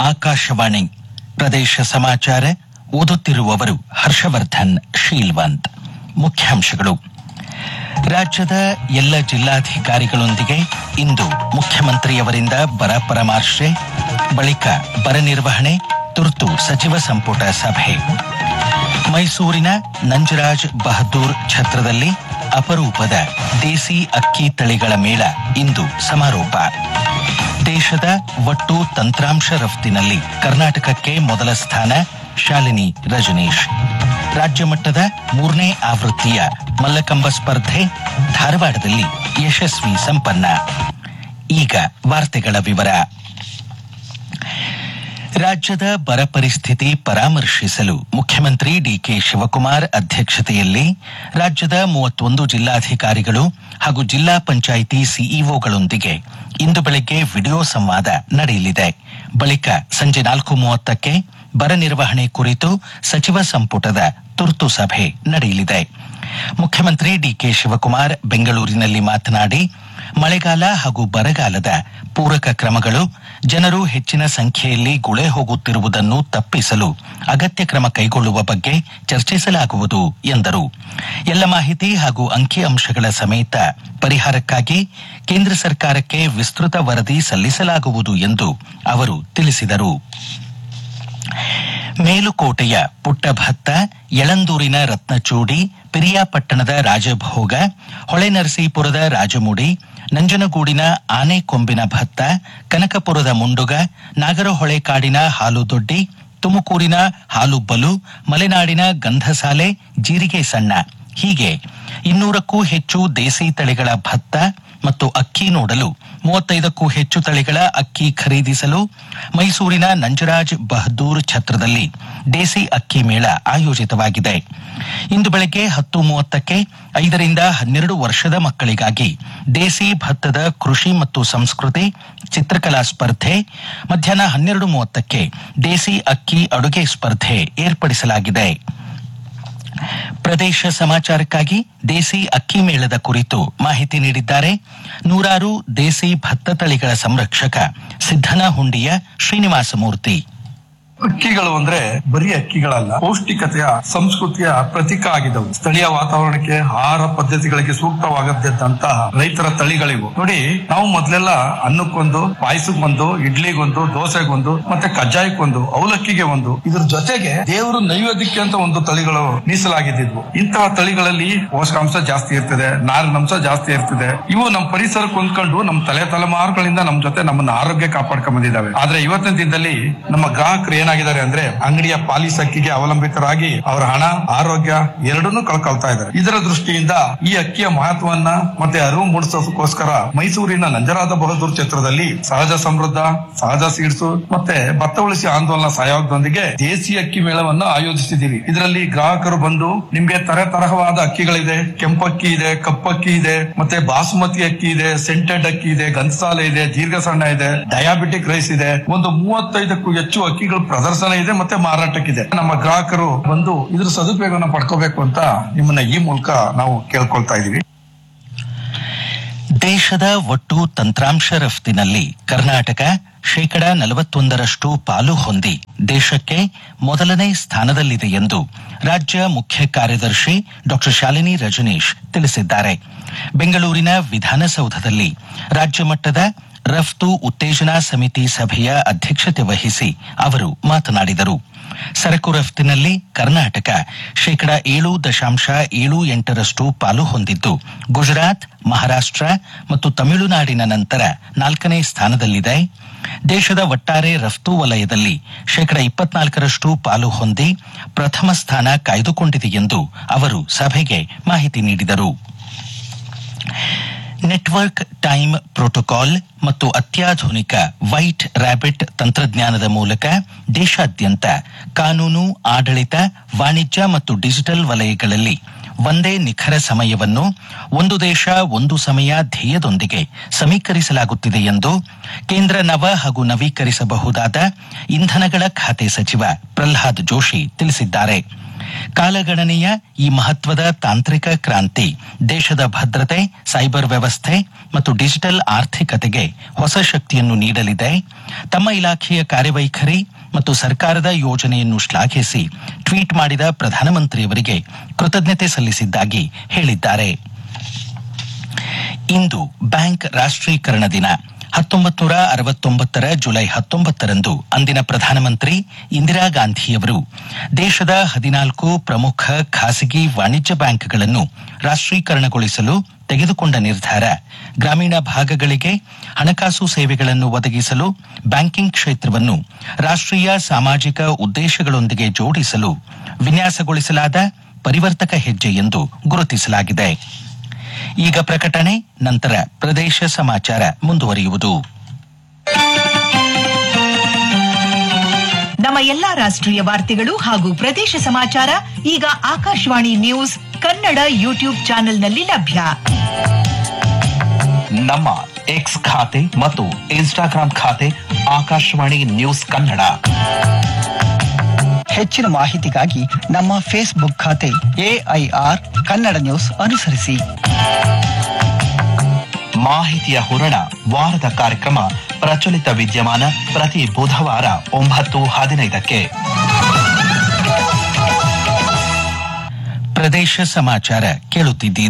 ಆಕಾಶವಾಣಿ ಪ್ರದೇಶ ಸಮಾಚಾರ ಓದುತ್ತಿರುವವರು ಹರ್ಷವರ್ಧನ್ ಶೀಲ್ವಂತ್ ಮುಖ್ಯಾಂಶಗಳು ರಾಜ್ಯದ ಎಲ್ಲ ಜಿಲ್ಲಾಧಿಕಾರಿಗಳೊಂದಿಗೆ ಇಂದು ಮುಖ್ಯಮಂತ್ರಿಯವರಿಂದ ಬರ ಪರಾಮರ್ಶೆ ಬಳಿಕ ಬರ ನಿರ್ವಹಣೆ ತುರ್ತು ಸಚಿವ ಸಂಪುಟ ಸಭೆ ಮೈಸೂರಿನ ನಂಜರಾಜ್ ಬಹದ್ದೂರ್ ಛತ್ರದಲ್ಲಿ ಅಪರೂಪದ ದೇಸಿ ಅಕ್ಕಿ ತಳಿಗಳ ಮೇಳ ಇಂದು ಸಮಾರೋಪ ದೇಶದ ಒಟ್ಟು ತಂತ್ರಾಂಶ ರಫ್ತಿನಲ್ಲಿ ಕರ್ನಾಟಕಕ್ಕೆ ಮೊದಲ ಸ್ಥಾನ ಶಾಲಿನಿ ರಜನೀಶ್ ರಾಜ್ಯ ಮಟ್ಟದ ಮೂರನೇ ಆವೃತ್ತಿಯ ಮಲ್ಲಕಂಬ ಸ್ಪರ್ಧೆ ಧಾರವಾಡದಲ್ಲಿ ಯಶಸ್ವಿ ಸಂಪನ್ನ ಈಗ ವಾರ್ತೆಗಳ ವಿವರ ರಾಜ್ಯದ ಬರ ಪರಿಸ್ಥಿತಿ ಪರಾಮರ್ಶಿಸಲು ಮುಖ್ಯಮಂತ್ರಿ ಡಿಕೆ ಶಿವಕುಮಾರ್ ಅಧ್ಯಕ್ಷತೆಯಲ್ಲಿ ರಾಜ್ಯದ ಮೂವತ್ತೊಂದು ಜಿಲ್ಲಾಧಿಕಾರಿಗಳು ಹಾಗೂ ಜಿಲ್ಲಾ ಪಂಚಾಯಿತಿ ಸಿಇಒಗಳೊಂದಿಗೆ ಇಂದು ಬೆಳಗ್ಗೆ ವಿಡಿಯೋ ಸಂವಾದ ನಡೆಯಲಿದೆ ಬಳಿಕ ಸಂಜೆ ನಾಲ್ಕು ಮೂವತ್ತಕ್ಕೆ ಬರ ನಿರ್ವಹಣೆ ಕುರಿತು ಸಚಿವ ಸಂಪುಟದ ತುರ್ತು ಸಭೆ ನಡೆಯಲಿದೆ ಮುಖ್ಯಮಂತ್ರಿ ಡಿಕೆ ಶಿವಕುಮಾರ್ ಬೆಂಗಳೂರಿನಲ್ಲಿ ಮಾತನಾಡಿ ಮಳೆಗಾಲ ಹಾಗೂ ಬರಗಾಲದ ಪೂರಕ ಕ್ರಮಗಳು ಜನರು ಹೆಚ್ಚಿನ ಸಂಖ್ಯೆಯಲ್ಲಿ ಗುಳೆ ಹೋಗುತ್ತಿರುವುದನ್ನು ತಪ್ಪಿಸಲು ಅಗತ್ಯ ಕ್ರಮ ಕೈಗೊಳ್ಳುವ ಬಗ್ಗೆ ಚರ್ಚಿಸಲಾಗುವುದು ಎಂದರು ಎಲ್ಲ ಮಾಹಿತಿ ಹಾಗೂ ಅಂಕಿಅಂಶಗಳ ಸಮೇತ ಪರಿಹಾರಕ್ಕಾಗಿ ಕೇಂದ್ರ ಸರ್ಕಾರಕ್ಕೆ ವಿಸ್ತೃತ ವರದಿ ಸಲ್ಲಿಸಲಾಗುವುದು ಎಂದು ಅವರು ತಿಳಿಸಿದರು ಮೇಲುಕೋಟೆಯ ಪುಟ್ಟಭತ್ತ ಯಳಂದೂರಿನ ರತ್ನಚೂಡಿ ಪಿರಿಯಾಪಟ್ಟಣದ ರಾಜಭೋಗ ಹೊಳೆನರಸೀಪುರದ ರಾಜಮುಡಿ ನಂಜನಗೂಡಿನ ಆನೆಕೊಂಬಿನ ಭತ್ತ ಕನಕಪುರದ ಮುಂಡುಗ ನಾಗರಹೊಳೆ ಕಾಡಿನ ಹಾಲುದೊಡ್ಡಿ ತುಮಕೂರಿನ ಹಾಲುಬ್ಬಲು ಮಲೆನಾಡಿನ ಗಂಧಸಾಲೆ ಜೀರಿಗೆ ಸಣ್ಣ ಹೀಗೆ ಇನ್ನೂರಕ್ಕೂ ಹೆಚ್ಚು ದೇಸಿ ತಳಿಗಳ ಭತ್ತ ಮತ್ತು ಅಕ್ಕಿ ನೋಡಲು ಮೂವತ್ತೈದಕ್ಕೂ ಹೆಚ್ಚು ತಳಿಗಳ ಅಕ್ಕಿ ಖರೀದಿಸಲು ಮೈಸೂರಿನ ನಂಜರಾಜ್ ಬಹದ್ದೂರ್ ಛತ್ರದಲ್ಲಿ ದೇಸಿ ಅಕ್ಕಿ ಮೇಳ ಆಯೋಜಿತವಾಗಿದೆ ಇಂದು ಬೆಳಗ್ಗೆ ಹತ್ತು ಮೂವತ್ತಕ್ಕೆ ಐದರಿಂದ ಹನ್ನೆರಡು ವರ್ಷದ ಮಕ್ಕಳಿಗಾಗಿ ದೇಸಿ ಭತ್ತದ ಕೃಷಿ ಮತ್ತು ಸಂಸ್ಕೃತಿ ಚಿತ್ರಕಲಾ ಸ್ಪರ್ಧೆ ಮಧ್ಯಾಹ್ನ ಹನ್ನೆರಡು ಮೂವತ್ತಕ್ಕೆ ದೇಸಿ ಅಕ್ಕಿ ಅಡುಗೆ ಸ್ಪರ್ಧೆ ಏರ್ಪಡಿಸಲಾಗಿದೆ ಪ್ರದೇಶ ಸಮಾಚಾರಕ್ಕಾಗಿ ದೇಸಿ ಅಕ್ಕಿ ಮೇಳದ ಕುರಿತು ಮಾಹಿತಿ ನೀಡಿದ್ದಾರೆ ನೂರಾರು ದೇಸಿ ಭತ್ತ ತಳಿಗಳ ಸಂರಕ್ಷಕ ಸಿದ್ದನಹುಂಡಿಯ ಶ್ರೀನಿವಾಸ ಮೂರ್ತಿ ಅಕ್ಕಿಗಳು ಅಂದ್ರೆ ಬರೀ ಅಕ್ಕಿಗಳಲ್ಲ ಪೌಷ್ಟಿಕತೆಯ ಸಂಸ್ಕೃತಿಯ ಪ್ರತೀಕ ಆಗಿದವು ಸ್ಥಳೀಯ ವಾತಾವರಣಕ್ಕೆ ಆಹಾರ ಪದ್ಧತಿಗಳಿಗೆ ಸೂಕ್ತವಾಗದಂತಹ ರೈತರ ತಳಿಗಳಿವು ನೋಡಿ ನಾವು ಮೊದಲೆಲ್ಲ ಅನ್ನಕ್ಕೊಂದು ಪಾಯಸಕ್ಕೊಂದು ಇಡ್ಲಿಗೊಂದು ದೋಸೆಗೊಂದು ಮತ್ತೆ ಕಜ್ಜಾಯಕ್ಕೊಂದು ಅವಲಕ್ಕಿಗೆ ಒಂದು ಇದ್ರ ಜೊತೆಗೆ ದೇವರು ನೈವೇದ್ಯಕ್ಕೆ ಅಂತ ಒಂದು ತಳಿಗಳು ಮೀಸಲಾಗಿದ್ವು ಇಂತಹ ತಳಿಗಳಲ್ಲಿ ಪೋಷಕಾಂಶ ಜಾಸ್ತಿ ಇರ್ತದೆ ನಾರಿನಂಶ ಜಾಸ್ತಿ ಇರ್ತದೆ ಇವು ನಮ್ಮ ಪರಿಸರಕ್ಕೆ ಹೊಂದ್ಕೊಂಡು ನಮ್ಮ ತಲೆ ತಲೆಮಾರುಗಳಿಂದ ನಮ್ಮ ಜೊತೆ ನಮ್ಮನ್ನ ಆರೋಗ್ಯ ಕಾಪಾಡ್ಕೊಂಡ್ ಬಂದಿದ್ದಾವೆ ಆದ್ರೆ ಇವತ್ತಿನ ದಿನದಲ್ಲಿ ನಮ್ಮ ಗ್ರಾಹಕರು ಏನಾಗಿದ್ದಾರೆ ಅಂದ್ರೆ ಅಂಗಡಿಯ ಪಾಲಿಸ್ ಅಕ್ಕಿಗೆ ಅವಲಂಬಿತರಾಗಿ ಅವರ ಹಣ ಆರೋಗ್ಯ ಎರಡನ್ನೂ ಕಳ್ಕೊಳ್ತಾ ಇದ್ದಾರೆ ಇದರ ದೃಷ್ಟಿಯಿಂದ ಈ ಅಕ್ಕಿಯ ಮಹತ್ವವನ್ನ ಮತ್ತೆ ಅರಿವು ಮೂಡಿಸೋದಕ್ಕೋಸ್ಕರ ಮೈಸೂರಿನ ನಂಜರಾದ ಬಹದ್ದೂರ್ ಕ್ಷೇತ್ರದಲ್ಲಿ ಸಹಜ ಸಮೃದ್ಧ ಸಹಜ ಸೀಡ್ಸು ಮತ್ತೆ ಭತ್ತ ಉಳಿಸಿ ಆಂದೋಲನ ಸಹಯೋಗದೊಂದಿಗೆ ದೇಸಿ ಅಕ್ಕಿ ಮೇಳವನ್ನು ಆಯೋಜಿಸಿದ್ದೀವಿ ಇದರಲ್ಲಿ ಗ್ರಾಹಕರು ಬಂದು ನಿಮ್ಗೆ ತರ ತರಹವಾದ ಅಕ್ಕಿಗಳಿದೆ ಕೆಂಪಕ್ಕಿ ಇದೆ ಕಪ್ಪಕ್ಕಿ ಇದೆ ಮತ್ತೆ ಬಾಸುಮತಿ ಅಕ್ಕಿ ಇದೆ ಸೆಂಟೆಡ್ ಅಕ್ಕಿ ಇದೆ ಗಂಧಸಾಲೆ ಇದೆ ದೀರ್ಘ ಸಣ್ಣ ಇದೆ ಡಯಾಬಿಟಿಕ್ ರೈಸ್ ಇದೆ ಒಂದು ಮೂವತ್ತೈದಕ್ಕೂ ಹೆಚ್ಚು ಅಕ್ಕಿಗಳ ಪ್ರದರ್ಶನ ಇದೆ ಮತ್ತೆ ಮಾರಾಟಕ್ಕಿದೆ ನಮ್ಮ ಗ್ರಾಹಕರು ಬಂದು ಇದ್ರ ಸದುಪಯೋಗವನ್ನು ಪಡ್ಕೋಬೇಕು ಅಂತ ನಿಮ್ಮನ್ನ ಈ ಮೂಲಕ ನಾವು ಕೇಳ್ಕೊಳ್ತಾ ಇದೀವಿ ದೇಶದ ಒಟ್ಟು ತಂತ್ರಾಂಶ ರಫ್ತಿನಲ್ಲಿ ಕರ್ನಾಟಕ ಶೇಕಡ ನಲವತ್ತೊಂದರಷ್ಟು ಪಾಲು ಹೊಂದಿ ದೇಶಕ್ಕೆ ಮೊದಲನೇ ಸ್ಥಾನದಲ್ಲಿದೆ ಎಂದು ರಾಜ್ಯ ಮುಖ್ಯ ಕಾರ್ಯದರ್ಶಿ ಡಾ ಶಾಲಿನಿ ರಜನೀಶ್ ತಿಳಿಸಿದ್ದಾರೆ ಬೆಂಗಳೂರಿನ ವಿಧಾನಸೌಧದಲ್ಲಿ ರಾಜ್ಯ ಮಟ್ಟದ ರಫ್ತು ಉತ್ತೇಜನಾ ಸಮಿತಿ ಸಭೆಯ ಅಧ್ಯಕ್ಷತೆ ವಹಿಸಿ ಅವರು ಮಾತನಾಡಿದರು ಸರಕು ರಫ್ತಿನಲ್ಲಿ ಕರ್ನಾಟಕ ಶೇಕಡ ಏಳು ದಶಾಂಶ ಏಳು ಎಂಟರಷ್ಟು ಪಾಲು ಹೊಂದಿದ್ದು ಗುಜರಾತ್ ಮಹಾರಾಷ್ಟ್ರ ಮತ್ತು ತಮಿಳುನಾಡಿನ ನಂತರ ನಾಲ್ಕನೇ ಸ್ಥಾನದಲ್ಲಿದೆ ದೇಶದ ಒಟ್ಟಾರೆ ರಫ್ತು ವಲಯದಲ್ಲಿ ಶೇಕಡ ಇಪ್ಪತ್ನಾಲ್ಕರಷ್ಟು ಪಾಲು ಹೊಂದಿ ಪ್ರಥಮ ಸ್ಥಾನ ಕಾಯ್ದುಕೊಂಡಿದೆ ಎಂದು ಅವರು ಸಭೆಗೆ ಮಾಹಿತಿ ನೀಡಿದರು ನೆಟ್ವರ್ಕ್ ಟೈಮ್ ಪ್ರೋಟೋಕಾಲ್ ಮತ್ತು ಅತ್ಯಾಧುನಿಕ ವೈಟ್ ರ್ಯಾಬಿಟ್ ತಂತ್ರಜ್ಞಾನದ ಮೂಲಕ ದೇಶಾದ್ಯಂತ ಕಾನೂನು ಆಡಳಿತ ವಾಣಿಜ್ಯ ಮತ್ತು ಡಿಜಿಟಲ್ ವಲಯಗಳಲ್ಲಿ ಒಂದೇ ನಿಖರ ಸಮಯವನ್ನು ಒಂದು ದೇಶ ಒಂದು ಸಮಯ ಧ್ಯೇಯದೊಂದಿಗೆ ಸಮೀಕರಿಸಲಾಗುತ್ತಿದೆ ಎಂದು ಕೇಂದ್ರ ನವ ಹಾಗೂ ನವೀಕರಿಸಬಹುದಾದ ಇಂಧನಗಳ ಖಾತೆ ಸಚಿವ ಪ್ರಲ್ಹಾದ್ ಜೋಶಿ ತಿಳಿಸಿದ್ದಾರೆ ಕಾಲಗಣನೆಯ ಈ ಮಹತ್ವದ ತಾಂತ್ರಿಕ ಕ್ರಾಂತಿ ದೇಶದ ಭದ್ರತೆ ಸೈಬರ್ ವ್ಯವಸ್ಥೆ ಮತ್ತು ಡಿಜಿಟಲ್ ಆರ್ಥಿಕತೆಗೆ ಹೊಸ ಶಕ್ತಿಯನ್ನು ನೀಡಲಿದೆ ತಮ್ಮ ಇಲಾಖೆಯ ಕಾರ್ಯವೈಖರಿ ಮತ್ತು ಸರ್ಕಾರದ ಯೋಜನೆಯನ್ನು ಶ್ಲಾಘಿಸಿ ಟ್ವೀಟ್ ಮಾಡಿದ ಪ್ರಧಾನಮಂತ್ರಿಯವರಿಗೆ ಕೃತಜ್ಞತೆ ಸಲ್ಲಿಸಿದ್ದಾಗಿ ಹೇಳಿದ್ದಾರೆ ಇಂದು ಬ್ಯಾಂಕ್ ರಾಷ್ಟ್ರೀಕರಣ ದಿನ ಹತ್ತೊಂಬತ್ತು ನೂರ ಅರವತ್ತೊಂಬತ್ತರ ಜುಲೈ ಹತ್ತೊಂಬತ್ತರಂದು ಅಂದಿನ ಪ್ರಧಾನಮಂತ್ರಿ ಇಂದಿರಾ ಗಾಂಧಿಯವರು ದೇಶದ ಹದಿನಾಲ್ಕು ಪ್ರಮುಖ ಖಾಸಗಿ ವಾಣಿಜ್ಯ ಬ್ಯಾಂಕ್ಗಳನ್ನು ರಾಷ್ಟ್ರೀಕರಣಗೊಳಿಸಲು ತೆಗೆದುಕೊಂಡ ನಿರ್ಧಾರ ಗ್ರಾಮೀಣ ಭಾಗಗಳಿಗೆ ಹಣಕಾಸು ಸೇವೆಗಳನ್ನು ಒದಗಿಸಲು ಬ್ಯಾಂಕಿಂಗ್ ಕ್ಷೇತ್ರವನ್ನು ರಾಷ್ಟ್ರೀಯ ಸಾಮಾಜಿಕ ಉದ್ದೇಶಗಳೊಂದಿಗೆ ಜೋಡಿಸಲು ವಿನ್ಯಾಸಗೊಳಿಸಲಾದ ಪರಿವರ್ತಕ ಹೆಜ್ಜೆ ಎಂದು ಗುರುತಿಸಲಾಗಿದೆ ಈಗ ಪ್ರಕಟಣೆ ನಂತರ ಪ್ರದೇಶ ಸಮಾಚಾರ ಮುಂದುವರಿಯುವುದು ನಮ್ಮ ಎಲ್ಲಾ ರಾಷ್ಟ್ರೀಯ ವಾರ್ತೆಗಳು ಹಾಗೂ ಪ್ರದೇಶ ಸಮಾಚಾರ ಈಗ ಆಕಾಶವಾಣಿ ನ್ಯೂಸ್ ಕನ್ನಡ ಯೂಟ್ಯೂಬ್ ಚಾನೆಲ್ನಲ್ಲಿ ಲಭ್ಯ ನಮ್ಮ ಎಕ್ಸ್ ಖಾತೆ ಮತ್ತು ಇನ್ಸ್ಟಾಗ್ರಾಂ ಖಾತೆ ಆಕಾಶವಾಣಿ ನ್ಯೂಸ್ ಕನ್ನಡ ಹೆಚ್ಚಿನ ಮಾಹಿತಿಗಾಗಿ ನಮ್ಮ ಫೇಸ್ಬುಕ್ ಖಾತೆ ಎಐಆರ್ ಕನ್ನಡ ನ್ಯೂಸ್ ಅನುಸರಿಸಿ ಮಾಹಿತಿಯ ಹೂರಣ ವಾರದ ಕಾರ್ಯಕ್ರಮ ಪ್ರಚಲಿತ ವಿದ್ಯಮಾನ ಪ್ರತಿ ಬುಧವಾರ ಒಂಬತ್ತು ಹದಿನೈದಕ್ಕೆ ಪ್ರದೇಶ ಸಮಾಚಾರ ಕೇಳುತ್ತಿದ್ದೀರಿ